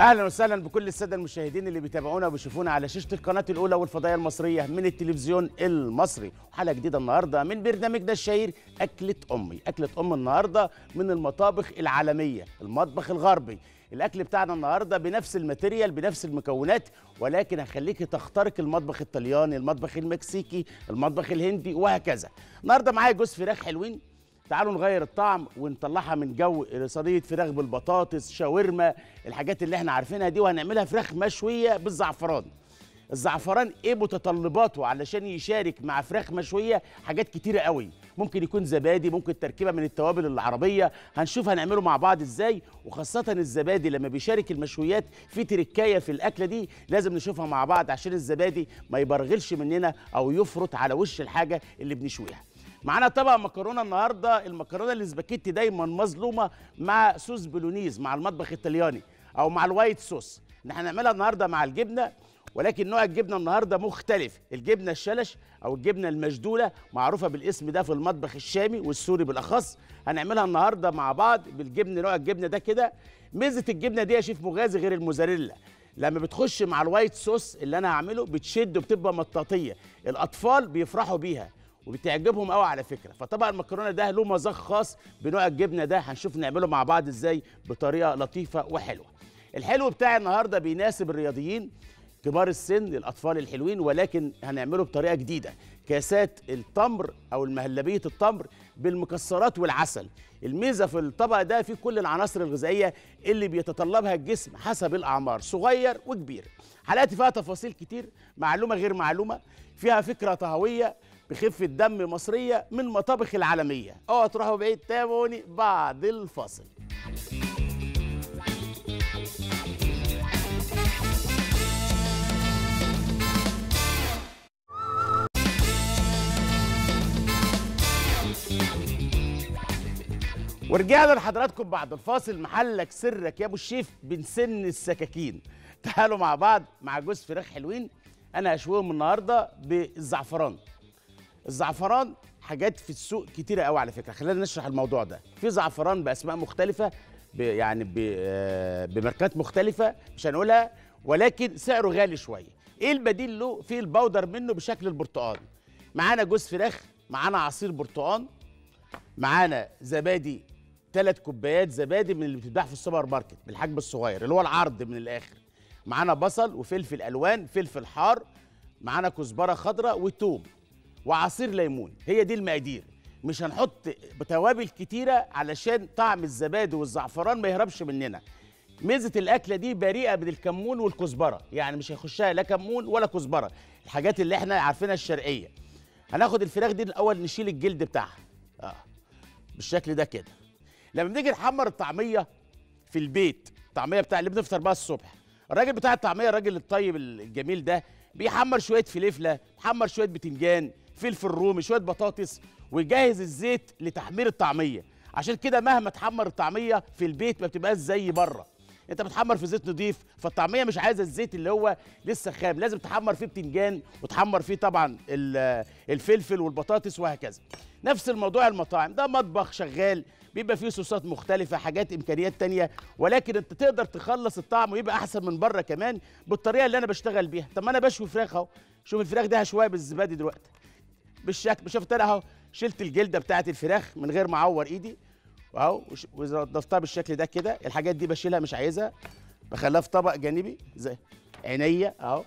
اهلا وسهلا بكل الساده المشاهدين اللي بيتابعونا وبيشوفونا على شاشه القناه الاولى والفضائيه المصريه من التلفزيون المصري حلقه جديده النهارده من برنامجنا الشهير اكله امي اكله ام النهارده من المطابخ العالميه المطبخ الغربي الاكل بتاعنا النهارده بنفس الماتيريال بنفس المكونات ولكن هخليك تخترق المطبخ الطلياني المطبخ المكسيكي المطبخ الهندي وهكذا النهارده معايا جوز فراخ حلوين تعالوا نغير الطعم ونطلعها من جو صينيه فراخ بالبطاطس شاورما الحاجات اللي احنا عارفينها دي وهنعملها فراخ مشويه بالزعفران الزعفران ايه متطلباته علشان يشارك مع فراخ مشويه حاجات كتيره قوي ممكن يكون زبادي ممكن تركيبه من التوابل العربيه هنشوف هنعمله مع بعض ازاي وخاصه الزبادي لما بيشارك المشويات في تركايه في الاكله دي لازم نشوفها مع بعض عشان الزبادي ما يبرغلش مننا او يفرط على وش الحاجه اللي بنشويها معانا طبق مكرونه النهارده المكرونه الاسباجيتي دايما مظلومه مع صوص بولونيز مع المطبخ الطلياني او مع الوايت صوص احنا هنعملها النهارده مع الجبنه ولكن نوع الجبنه النهارده مختلف الجبنه الشلش او الجبنه المشدوله معروفه بالاسم ده في المطبخ الشامي والسوري بالاخص هنعملها النهارده مع بعض بالجبن نوع الجبنه ده كده ميزه الجبنه دي يا شيف مغازي غير الموزاريلا لما بتخش مع الوايت صوص اللي انا هعمله بتشد وبتبقى مطاطيه الاطفال بيفرحوا بيها وبتعجبهم قوي على فكره فطبعا المكرونه ده له مذاق خاص بنوع الجبنه ده هنشوف نعمله مع بعض ازاي بطريقه لطيفه وحلوه الحلو بتاعي النهارده بيناسب الرياضيين كبار السن الاطفال الحلوين ولكن هنعمله بطريقه جديده كاسات التمر او المهلبيه التمر بالمكسرات والعسل الميزه في الطبق ده فيه كل العناصر الغذائيه اللي بيتطلبها الجسم حسب الاعمار صغير وكبير حلقتي فيها تفاصيل كتير معلومه غير معلومه فيها فكره طهويه بخفه دم مصريه من المطابخ العالميه اوعوا تروحوا بعيد تابعوني بعد الفاصل ورجعنا لحضراتكم بعد الفاصل محلك سرك يا ابو الشيف بنسن السكاكين تعالوا مع بعض مع جوز فراخ حلوين انا هشويهم النهارده بالزعفران الزعفران حاجات في السوق كتيره قوي على فكره خلينا نشرح الموضوع ده في زعفران باسماء مختلفه ب يعني ب آه بماركات مختلفه مش هنقولها ولكن سعره غالي شويه ايه البديل له في البودر منه بشكل البرتقال معانا جوز فراخ معانا عصير برتقال معانا زبادي ثلاث كوبايات زبادي من اللي بتتباع في السوبر ماركت بالحجم الصغير اللي هو العرض من الاخر معانا بصل وفلفل الوان فلفل حار معانا كزبره خضراء وتوم وعصير ليمون هي دي المقادير مش هنحط توابل كتيره علشان طعم الزبادي والزعفران ما يهربش مننا ميزه الاكله دي بريئه من الكمون والكزبره يعني مش هيخشها لا كمون ولا كزبره الحاجات اللي احنا عارفينها الشرقيه هناخد الفراخ دي الاول نشيل الجلد بتاعها اه بالشكل ده كده لما بنيجي نحمر الطعميه في البيت الطعميه بتاع اللي بنفطر بقى الصبح الراجل بتاع الطعميه الراجل الطيب الجميل ده بيحمر شويه فلفله بيحمر شويه بتنجان فلفل رومي شويه بطاطس ويجهز الزيت لتحمير الطعميه عشان كده مهما تحمر الطعميه في البيت ما بتبقاش زي بره انت بتحمر في زيت نضيف فالطعميه مش عايزه الزيت اللي هو لسه خام لازم تحمر فيه بتنجان وتحمر فيه طبعا الفلفل والبطاطس وهكذا نفس الموضوع المطاعم ده مطبخ شغال بيبقى فيه صوصات مختلفة حاجات إمكانيات تانية ولكن أنت تقدر تخلص الطعم ويبقى أحسن من بره كمان بالطريقة اللي أنا بشتغل بيها طب ما أنا بشوي فراخ أهو شوف الفراخ دي هشويها بالزبادي دلوقتي بالشكل شفت أنا أهو شلت الجلدة بتاعت الفراخ من غير ما أعور إيدي أهو ونضفتها بالشكل ده كده الحاجات دي بشيلها مش عايزها بخليها في طبق جانبي زي عينيا أهو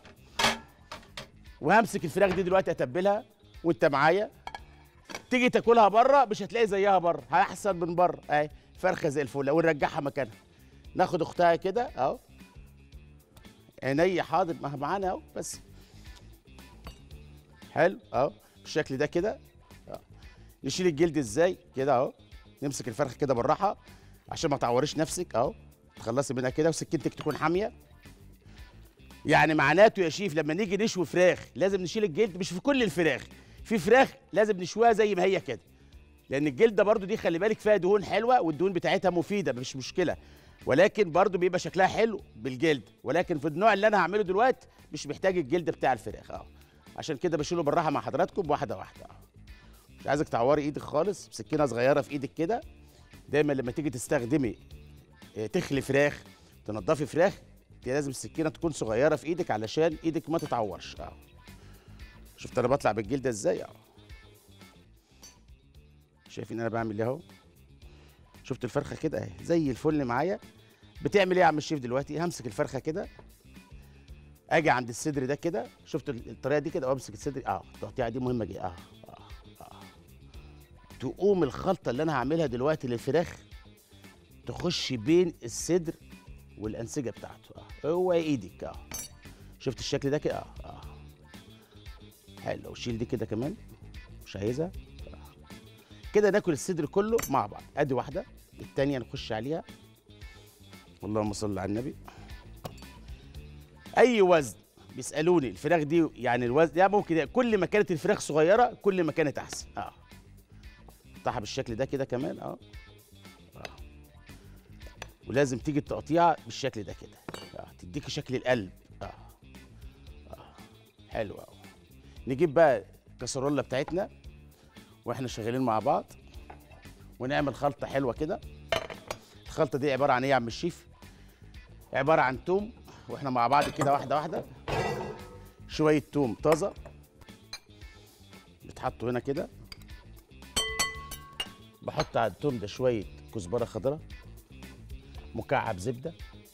وهمسك الفراخ دي دلوقتي أتبلها وأنت معايا تيجي تاكلها بره مش هتلاقي زيها بره هيحسن من بره اهي فرخه زي الفل ونرجعها مكانها ناخد اختها كده اهو عينيا حاضر ما معانا اهو بس حلو اهو بالشكل ده كده نشيل الجلد ازاي كده اهو نمسك الفرخه كده بالراحه عشان ما تعوريش نفسك اهو تخلصي منها كده وسكينتك تكون حاميه يعني معناته يا شيف لما نيجي نشوي فراخ لازم نشيل الجلد مش في كل الفراخ في فراخ لازم نشويها زي ما هي كده لان الجلده برضو دي خلي بالك فيها دهون حلوه والدهون بتاعتها مفيده مش مشكله ولكن برضو بيبقى شكلها حلو بالجلد ولكن في النوع اللي انا هعمله دلوقتي مش محتاج الجلد بتاع الفراخ اهو عشان كده بشيله بالراحه مع حضراتكم واحده واحده اهو مش عايزك تعوري ايدك خالص بسكينه صغيره في ايدك كده دايما لما تيجي تستخدمي تخلي فراخ تنضفي فراخ انت لازم السكينه تكون صغيره في ايدك علشان ايدك ما تتعورش اه شفت انا بطلع بالجلده ازاي اه شايفين انا بعمل ايه اهو شفت الفرخه كده اهي زي الفل معايا بتعمل ايه يا عم الشيف دلوقتي همسك الفرخه كده اجي عند الصدر ده كده شفت الطريقه دي كده وامسك الصدر اه التقطيعه دي مهمه جدا اه اه اه تقوم الخلطه اللي انا هعملها دلوقتي للفراخ تخش بين الصدر والانسجه بتاعته اه هو ايدك اه شفت الشكل ده كده اه اه حلو وشيل دي كده كمان مش عايزها آه. كده ناكل الصدر كله مع بعض ادي واحده التانيه نخش عليها اللهم صل على النبي اي وزن بيسالوني الفراخ دي يعني الوزن ده ممكن كل ما كانت الفراخ صغيره كل ما كانت احسن اه قطعها بالشكل ده كده كمان اه اه ولازم تيجي التقطيعه بالشكل ده كده اه تديكي شكل القلب اه اه حلو قوي نجيب بقى الكسرولة بتاعتنا واحنا شغالين مع بعض ونعمل خلطه حلوه كده الخلطه دي عباره عن ايه يا عم الشيف عباره عن توم واحنا مع بعض كده واحده واحده شويه توم طازه بيتحطوا هنا كده بحط على التوم ده شويه كزبره خضراء مكعب زبده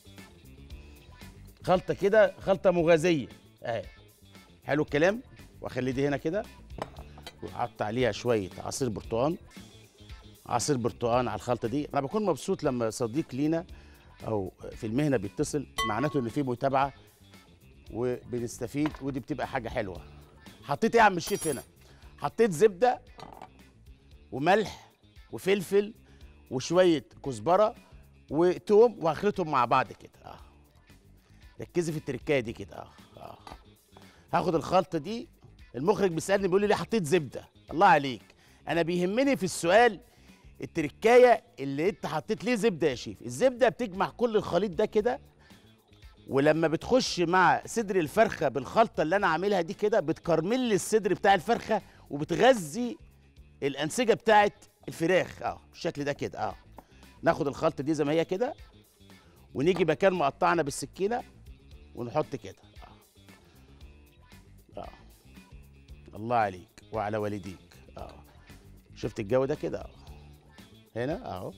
خلطه كده خلطه مغازيه اهي حلو الكلام واخلي دي هنا كده واحط عليها شويه عصير برتقال عصير برتقال على الخلطه دي انا بكون مبسوط لما صديق لينا او في المهنه بيتصل معناته ان في متابعه وبنستفيد ودي بتبقى حاجه حلوه حطيت ايه يا عم الشيف هنا حطيت زبده وملح وفلفل وشويه كزبره وتوم وهخلطهم مع بعض كده اه ركزي في التركايه دي كده اه اه هاخد الخلطه دي المخرج بيسالني بيقول لي ليه حطيت زبده الله عليك انا بيهمني في السؤال التركايه اللي انت حطيت ليه زبده يا شيف الزبده بتجمع كل الخليط ده كده ولما بتخش مع صدر الفرخه بالخلطه اللي انا عاملها دي كده بتكرمل لي الصدر بتاع الفرخه وبتغذي الانسجه بتاعت الفراخ اه بالشكل ده كده اه ناخد الخلطه دي زي ما هي كده ونيجي مكان مقطعنا بالسكينه ونحط كده اه اه الله عليك وعلى والديك اه شفت الجو ده كده اه هنا اهو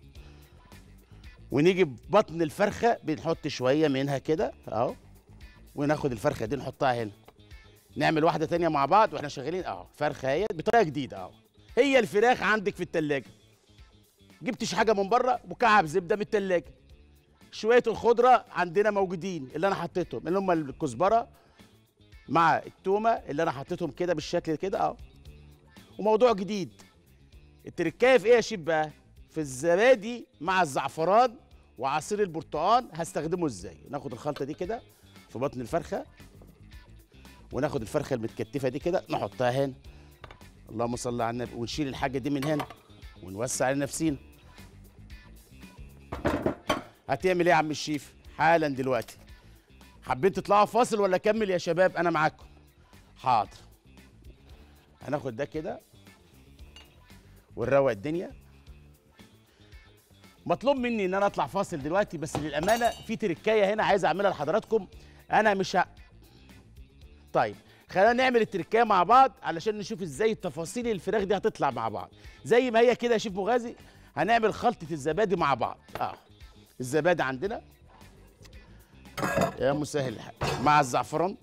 ونيجي ببطن الفرخه بنحط شويه منها كده اهو وناخد الفرخه دي نحطها هنا نعمل واحده تانية مع بعض واحنا شغالين اهو فرخه اهي بطريقه جديده اهو هي الفراخ عندك في التلاجة جبتش حاجه من بره مكعب زبده من التلاجة شويه الخضره عندنا موجودين اللي انا حطيتهم اللي هم الكزبره مع التومه اللي انا حطيتهم كده بالشكل كده اهو وموضوع جديد التركايه في ايه يا شيف بقى في الزبادي مع الزعفران وعصير البرتقال هستخدمه ازاي ناخد الخلطه دي كده في بطن الفرخه وناخد الفرخه المتكتفه دي كده نحطها هنا اللهم صل على النبي ونشيل الحاجه دي من هنا ونوسع لنفسينا هتعمل ايه يا عم الشيف حالا دلوقتي حابين تطلعوا فاصل ولا اكمل يا شباب انا معاكم حاضر هناخد ده كده ونروق الدنيا مطلوب مني ان انا اطلع فاصل دلوقتي بس للامانه في تركايه هنا عايز اعملها لحضراتكم انا مش ه... طيب خلينا نعمل التركايه مع بعض علشان نشوف ازاي تفاصيل الفراخ دي هتطلع مع بعض زي ما هي كده يا شيف مغازي هنعمل خلطه الزبادي مع بعض اه الزبادي عندنا يا مسهل الحال مع الزعفران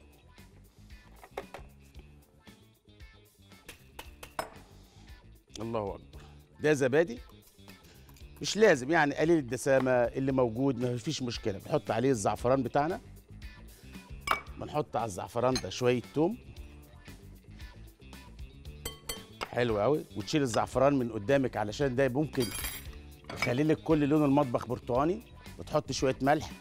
الله اكبر ده زبادي مش لازم يعني قليل الدسامه اللي موجود ما فيش مشكله بنحط عليه الزعفران بتاعنا بنحط على الزعفران ده شويه توم حلو قوي وتشيل الزعفران من قدامك علشان ده ممكن يخلي لك كل لون المطبخ برتقاني وتحط شويه ملح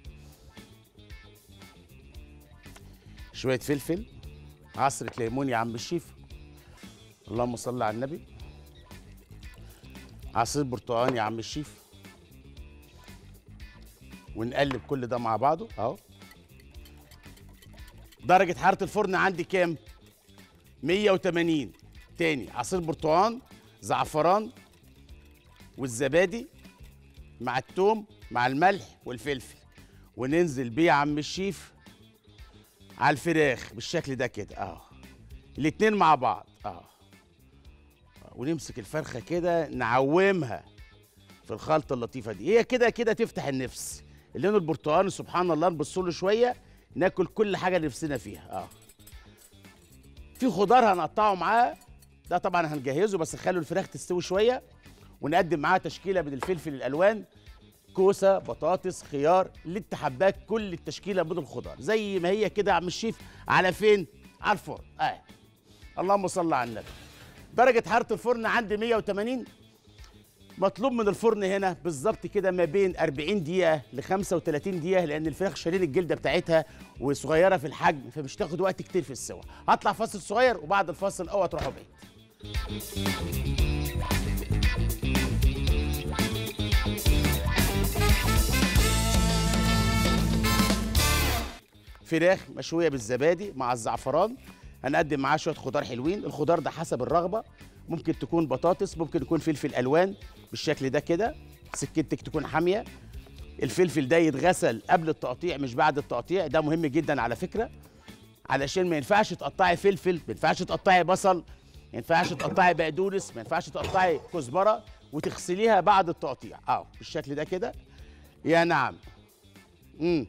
شويه فلفل عصره ليمون يا عم الشيف اللهم صل على النبي عصير برتقال يا عم الشيف ونقلب كل ده مع بعضه اهو درجة حرارة الفرن عندي كام؟ 180 تاني عصير برتقال زعفران والزبادي مع التوم مع الملح والفلفل وننزل بيه يا عم الشيف على الفراخ بالشكل ده كده اه الاتنين مع بعض اه ونمسك الفرخه كده نعومها في الخلطه اللطيفه دي هي كده كده تفتح النفس اللون البرتقالي سبحان الله نبص له شويه ناكل كل حاجه نفسنا فيها اه في خضار هنقطعه معاه ده طبعا هنجهزه بس نخلي الفراخ تستوي شويه ونقدم معاها تشكيله من الفلفل الالوان كوسه بطاطس خيار اللي انت حباك كل التشكيله من الخضار زي ما هي كده يا عم الشيف على فين على الفرن اه اللهم صل على النبي درجه حراره الفرن عندي 180 مطلوب من الفرن هنا بالظبط كده ما بين 40 دقيقة ل 35 دقيقة لأن الفراخ شارين الجلدة بتاعتها وصغيرة في الحجم فمش تاخد وقت كتير في السوا. هطلع فاصل صغير وبعد الفاصل اوعى تروحوا بعيد. فراخ مشوية بالزبادي مع الزعفران هنقدم معاه شوية خضار حلوين، الخضار ده حسب الرغبة ممكن تكون بطاطس ممكن يكون فلفل الوان بالشكل ده كده سكتك تكون حاميه الفلفل ده يتغسل قبل التقطيع مش بعد التقطيع ده مهم جدا على فكره علشان ما ينفعش تقطعي فلفل ما ينفعش تقطعي بصل ما ينفعش تقطعي بقدونس ما ينفعش تقطعي كزبره وتغسليها بعد التقطيع اه بالشكل ده كده يا نعم امم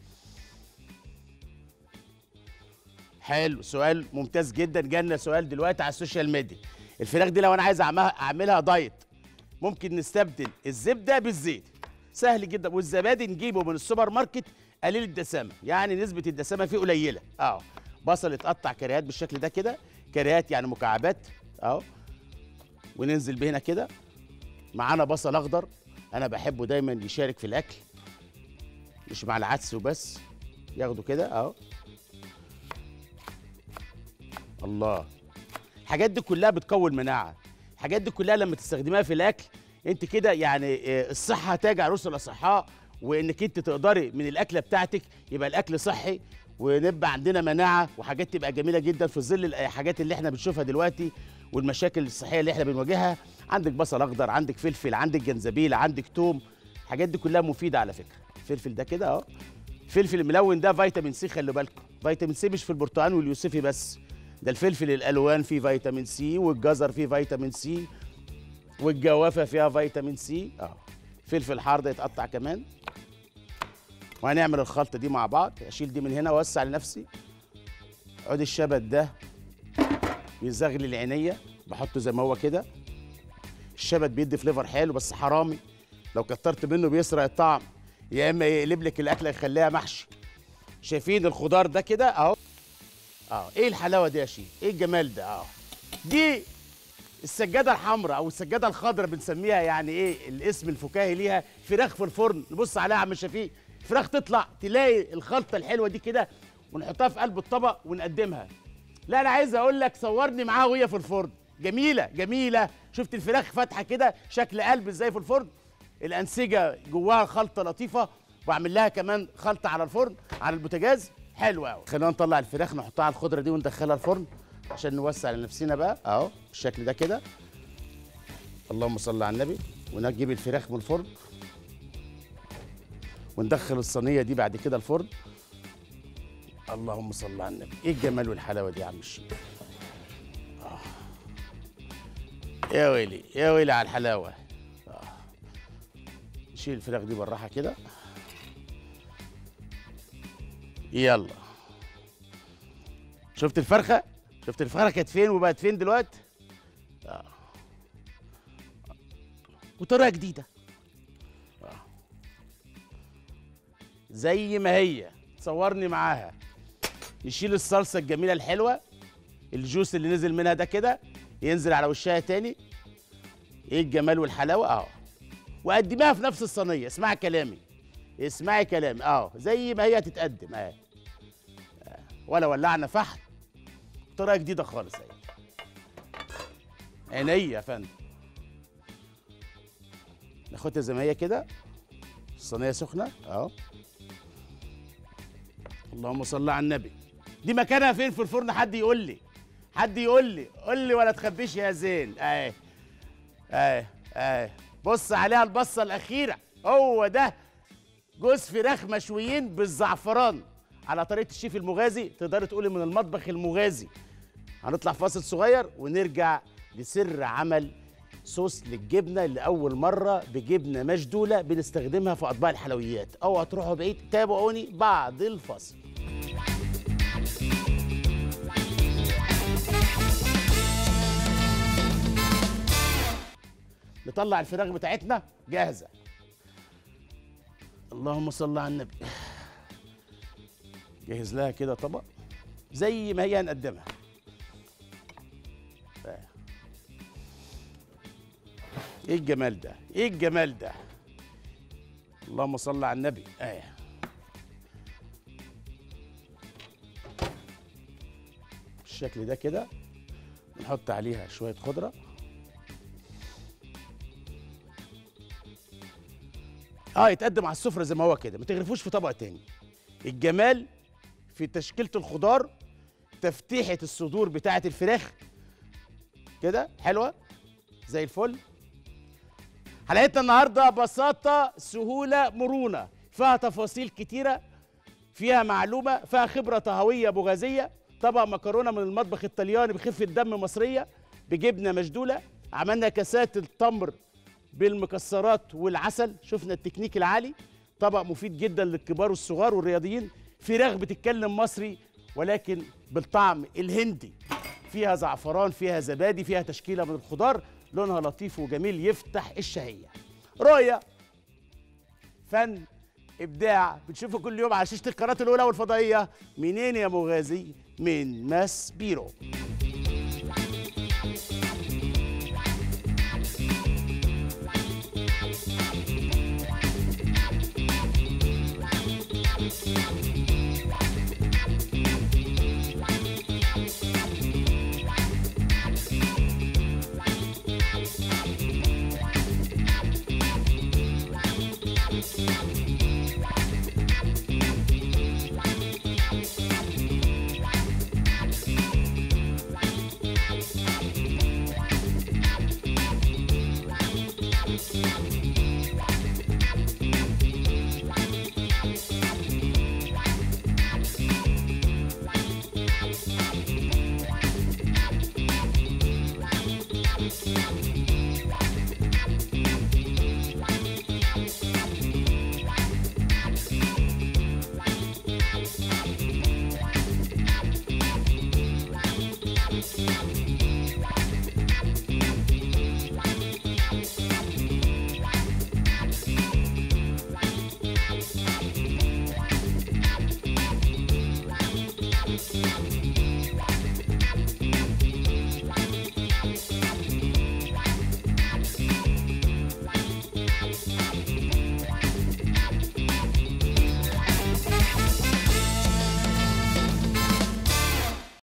حلو سؤال ممتاز جدا جالنا سؤال دلوقتي على السوشيال ميديا الفراخ دي لو انا عايز اعملها اعملها دايت ممكن نستبدل الزبده بالزيت سهل جدا والزبادي نجيبه من السوبر ماركت قليل الدسامه يعني نسبه الدسامه فيه قليله اه بصل يتقطع كريهات بالشكل ده كده كريهات يعني مكعبات اهو وننزل بهنا كده معانا بصل اخضر انا بحبه دايما يشارك في الاكل مش مع العدس وبس ياخده كده اهو الله الحاجات دي كلها بتقوي المناعه الحاجات دي كلها لما تستخدميها في الاكل انت كده يعني آه، الصحه تاج عروس الاصحاء وانك انت تقدري من الاكله بتاعتك يبقى الاكل صحي ونبقى عندنا مناعه وحاجات تبقى جميله جدا في ظل الحاجات اللي احنا بنشوفها دلوقتي والمشاكل الصحيه اللي احنا بنواجهها عندك بصل اخضر عندك فلفل عندك جنزبيل عندك توم الحاجات دي كلها مفيده على فكره الفلفل ده كده اهو الفلفل الملون ده فيتامين سي خلي بالكم فيتامين سي مش في البرتقال واليوسفي بس ده الفلفل الالوان فيه فيتامين سي والجزر فيه فيتامين سي والجوافه فيها فيتامين سي اه فلفل حار ده يتقطع كمان وهنعمل الخلطه دي مع بعض اشيل دي من هنا واوسع لنفسي عود الشبت ده بيزغلي العينيه بحطه زي ما هو كده الشبت بيدي فليفر حلو بس حرامي لو كترت منه بيسرق الطعم يا اما يقلب لك الاكله يخليها محشي شايفين الخضار ده كده اهو اه ايه الحلاوه دي يا شيخ ايه الجمال ده اه دي السجاده الحمراء او السجاده الخضراء بنسميها يعني ايه الاسم الفكاهي ليها فراخ في الفرن نبص عليها يا عم شفيق فراخ تطلع تلاقي الخلطه الحلوه دي كده ونحطها في قلب الطبق ونقدمها لا انا عايز اقول لك صورني معاها وهي في الفرن جميله جميله شفت الفراخ فاتحه كده شكل قلب ازاي في الفرن الانسجه جواها خلطه لطيفه واعمل لها كمان خلطه على الفرن على البوتاجاز حلوه قوي خلينا نطلع الفراخ نحطها على الخضره دي وندخلها الفرن عشان نوسع لنفسنا بقى اهو بالشكل ده كده اللهم صل على النبي ونجيب الفراخ من الفرن وندخل الصينيه دي بعد كده الفرن اللهم صل على النبي ايه الجمال والحلاوه دي يا عم الشيخ آه. يا ويلي يا ويلي على الحلاوه آه. نشيل الفراخ دي بالراحه كده يلا شفت الفرخه شفت الفرخه كانت فين وبقت فين دلوقتي آه. وطريقه جديده آه. زي ما هي صورني معاها نشيل الصلصه الجميله الحلوه الجوس اللي نزل منها ده كده ينزل على وشها تاني ايه الجمال والحلاوه اه وقدميها في نفس الصينيه اسمعي كلامي اسمعي كلامي اه زي ما هي تتقدم اه آه. ولا ولعنا فحم طريقه جديده خالص اهي عينيا يا فندم ناخدها زي ما هي كده الصينيه سخنه اهو اللهم صل على النبي دي مكانها فين في الفرن حد يقول لي حد يقول لي قول لي ولا تخبيش يا زين اهي اهي اهي بص عليها البصه الاخيره هو ده جوز فراخ مشويين بالزعفران على طريقه الشيف المغازي تقدري تقولي من المطبخ المغازي هنطلع فاصل صغير ونرجع لسر عمل صوص للجبنه لاول مره بجبنه مشدوله بنستخدمها في اطباق الحلويات اوعوا تروحوا بعيد تابعوني بعد الفاصل نطلع الفراخ بتاعتنا جاهزه اللهم صل على النبي جهز لها كده طبق زي ما هي هنقدمها ايه الجمال ده ايه الجمال ده اللهم صل على النبي ايه بالشكل ده كده نحط عليها شويه خضره اه يتقدم على السفره زي ما هو كده ما تغرفوش في طبق تاني الجمال في تشكيله الخضار تفتيحه الصدور بتاعه الفراخ كده حلوه زي الفل حلقتنا النهارده بساطه سهوله مرونه فيها تفاصيل كتيره فيها معلومه فيها خبره طهويه بوغازيه طبق مكرونه من المطبخ الطلياني بخفه دم مصريه بجبنه مشدوله عملنا كاسات التمر بالمكسرات والعسل شفنا التكنيك العالي طبق مفيد جدا للكبار والصغار والرياضيين فراخ بتتكلم مصري ولكن بالطعم الهندي فيها زعفران فيها زبادي فيها تشكيله من الخضار لونها لطيف وجميل يفتح الشهيه رؤيه فن ابداع بتشوفه كل يوم على شاشه القناه الاولى والفضائيه منين يا مغازي من ماس بيرو